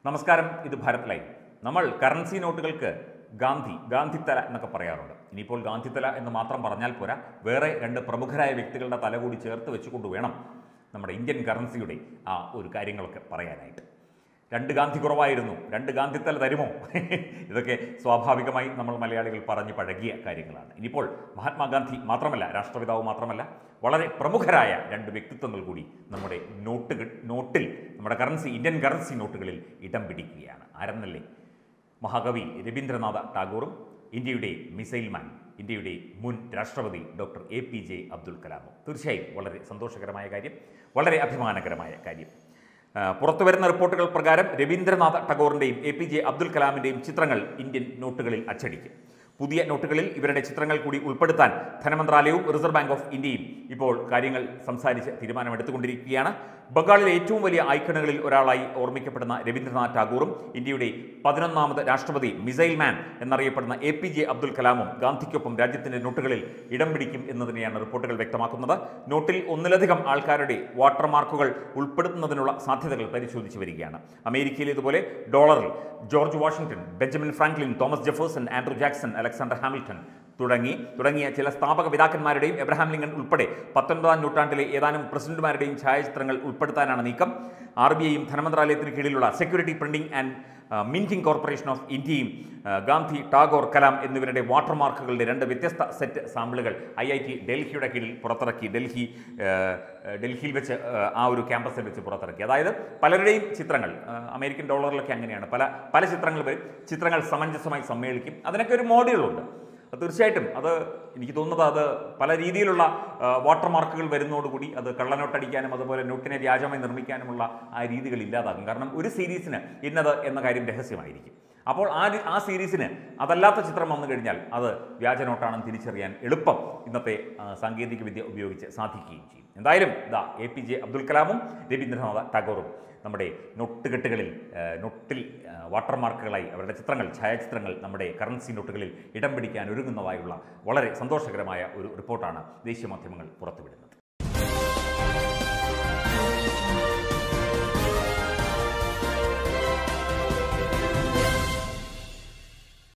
നമസ്കാരം ഇത് ഭാരത് ലൈവ് നമ്മൾ കറൻസി നോട്ടുകൾക്ക് ഗാന്ധി ഗാന്ധിത്തല എന്നൊക്കെ പറയാറുണ്ട് ഇനിയിപ്പോൾ ഗാന്ധിത്തല എന്ന് മാത്രം പറഞ്ഞാൽ പോരാ വേറെ രണ്ട് പ്രമുഖരായ വ്യക്തികളുടെ തല കൂടി ചേർത്ത് വെച്ചുകൊണ്ട് വേണം നമ്മുടെ ഇന്ത്യൻ കറൻസിയുടെ ആ ഒരു കാര്യങ്ങളൊക്കെ പറയാനായിട്ട് രണ്ട് ഗാന്ധി കുറവായിരുന്നു രണ്ട് ഗാന്ധിത്തല തരുമോ ഇതൊക്കെ സ്വാഭാവികമായി നമ്മൾ മലയാളികൾ പറഞ്ഞ് പഴകിയ കാര്യങ്ങളാണ് ഇനിയിപ്പോൾ മഹാത്മാഗാന്ധി മാത്രമല്ല രാഷ്ട്രപിതാവ് മാത്രമല്ല വളരെ പ്രമുഖരായ രണ്ട് വ്യക്തിത്വങ്ങൾ കൂടി നമ്മുടെ നോട്ടുകൾ നോട്ടിൽ നമ്മുടെ കറൻസി ഇന്ത്യൻ കറൻസി നോട്ടുകളിൽ ഇടം പിടിക്കുകയാണ് ആരെന്നല്ലേ മഹാകവി രവീന്ദ്രനാഥ ടാഗോറും ഇന്ത്യയുടെ മിസൈൽ മാൻ ഇന്ത്യയുടെ മുൻ രാഷ്ട്രപതി doctor A P J Abdul കലാമും തീർച്ചയായും വളരെ സന്തോഷകരമായ കാര്യം വളരെ അഭിമാനകരമായ കാര്യം ആ, പുറത്തുവരുന്ന റിപ്പോർട്ടുകൾ പ്രകാരം രവീന്ദ്രനാഥ ടാഗോറിൻ്റെയും എ പി ജെ അബ്ദുൽ കലാമിൻ്റെയും ചിത്രങ്ങൾ ഇന്ത്യൻ നോട്ടുകളിൽ അച്ചടിക്കും പുതിയ നോട്ടുകളിൽ ഇവരുടെ ചിത്രങ്ങൾ കൂടി ഉൾപ്പെടുത്താൻ ധനമന്ത്രാലയവും റിസർവ് ബാങ്ക് ഓഫ് ഇന്ത്യയും ഇപ്പോൾ കാര്യങ്ങൾ സംസാരിച്ച് തീരുമാനമെടുത്തുകൊണ്ടിരിക്കുകയാണ് ബംഗാളിലെ ഏറ്റവും വലിയ ഐക്കണുകളിൽ ഒരാളായി ഓർമ്മിക്കപ്പെടുന്ന രവീന്ദ്രനാഥ് ടാഗോറും ഇന്ത്യയുടെ പതിനൊന്നാമത് രാഷ്ട്രപതി മിസൈൽ മാൻ എന്നറിയപ്പെടുന്ന എ പി ജെ അബ്ദുൽ കലാമും ഗാന്ധിക്കൊപ്പം രാജ്യത്തിന്റെ നോട്ടുകളിൽ ഇടം പിടിക്കും എന്നതിനെയാണ് റിപ്പോർട്ടുകൾ വ്യക്തമാക്കുന്നത് നോട്ടിൽ ഒന്നിലധികം ആൾക്കാരുടെ വാട്ടർമാർക്കുകൾ ഉൾപ്പെടുത്തുന്നതിനുള്ള സാധ്യതകൾ പരിശോധിച്ചു വരികയാണ് അമേരിക്കയിലേതുപോലെ ഡോളറിൽ George Washington Benjamin Franklin Thomas Jefferson Andrew Jackson Alexander Hamilton തുടങ്ങി തുടങ്ങിയ ചില സ്ഥാപക പിതാക്കന്മാരുടെയും എബ്രഹാം ലിങ്കൺ ഉൾപ്പെടെ പത്തൊൻപതാം നൂറ്റാണ്ടിലെ ഏതാനും പ്രസിഡന്റുമാരുടെയും ഛായാചിത്രങ്ങൾ ഉൾപ്പെടുത്താനാണ് നീക്കം ആർ ബി ഐയും ധനമന്ത്രാലയത്തിന് കീഴിലുള്ള security printing and minting corporation of ഇന്ത്യയും ആ, ഗാന്ധി ടാഗോർ കലാം എന്നിവരുടെ വാട്ടർമാർക്കുകളുടെ രണ്ട് വ്യത്യസ്ത സെറ്റ് സാമ്പിളുകൾ ഐ ഐ ടി ഡൽഹിയുടെ കീഴിൽ പുറത്തിറക്കി ഡൽഹി ആ, ഡൽഹിയിൽ വെച്ച് ആ, ആ ഒരു ക്യാമ്പസിൽ വെച്ച് പുറത്തിറക്കി അതായത് പലരുടെയും ചിത്രങ്ങൾ ആ, അമേരിക്കൻ ഡോളറിലൊക്കെ അങ്ങനെയാണ് പല പല ചിത്രങ്ങൾ വരും ചിത്രങ്ങൾ സമഞ്ജസമായി സമ്മേളിക്കും അതിനൊക്കെ ഒരു മോഡലുണ്ട് അത് തീർച്ചയായിട്ടും അത് എനിക്ക് തോന്നുന്നത് അത് പല രീതിയിലുള്ള ആ, വാട്ടർമാർക്കുകൾ വരുന്നതോടുകൂടി അത് കള്ളനോട്ടടിക്കാനും അതുപോലെ നോട്ടിനെ വ്യാജമായി നിർമ്മിക്കാനുമുള്ള ആ രീതികൾ ഇല്ലാതാകും കാരണം ഒരു സീരീസിന് ഇന്നത് എന്ന കാര്യം രഹസ്യമായിരിക്കും അപ്പോൾ ആ രി- ആ സീരീസിന് അതല്ലാത്ത ചിത്രം വന്നു കഴിഞ്ഞാൽ അത് വ്യാജ നോട്ടാണെന്ന് തിരിച്ചറിയാൻ എളുപ്പം ഇന്നത്തെ ആ, സാങ്കേതിക വിദ്യ ഉപയോഗിച്ച് സാധിക്കുകയും ചെയ്യും എന്തായാലും ഇതാ എ പി ജെ അബ്ദുൽ കലാമും രവീന്ദ്രനാഥ ടാഗോറും നമ്മുടെ നോട്ടുകെട്ടുകളിൽ ആ, നോട്ടിൽ ആ, വാട്ടർമാർക്കുകളായി അവരുടെ ചിത്രങ്ങൾ ഛായാചിത്രങ്ങൾ നമ്മുടെ കറൻസി നോട്ടുകളിൽ ഇടം പിടിക്കാൻ ഒരുങ്ങുന്നതായുള്ള വളരെ സന്തോഷകരമായ ഒരു റിപ്പോർട്ടാണ് ദേശീയ മാധ്യമങ്ങൾ പുറത്തുവിടുന്നത്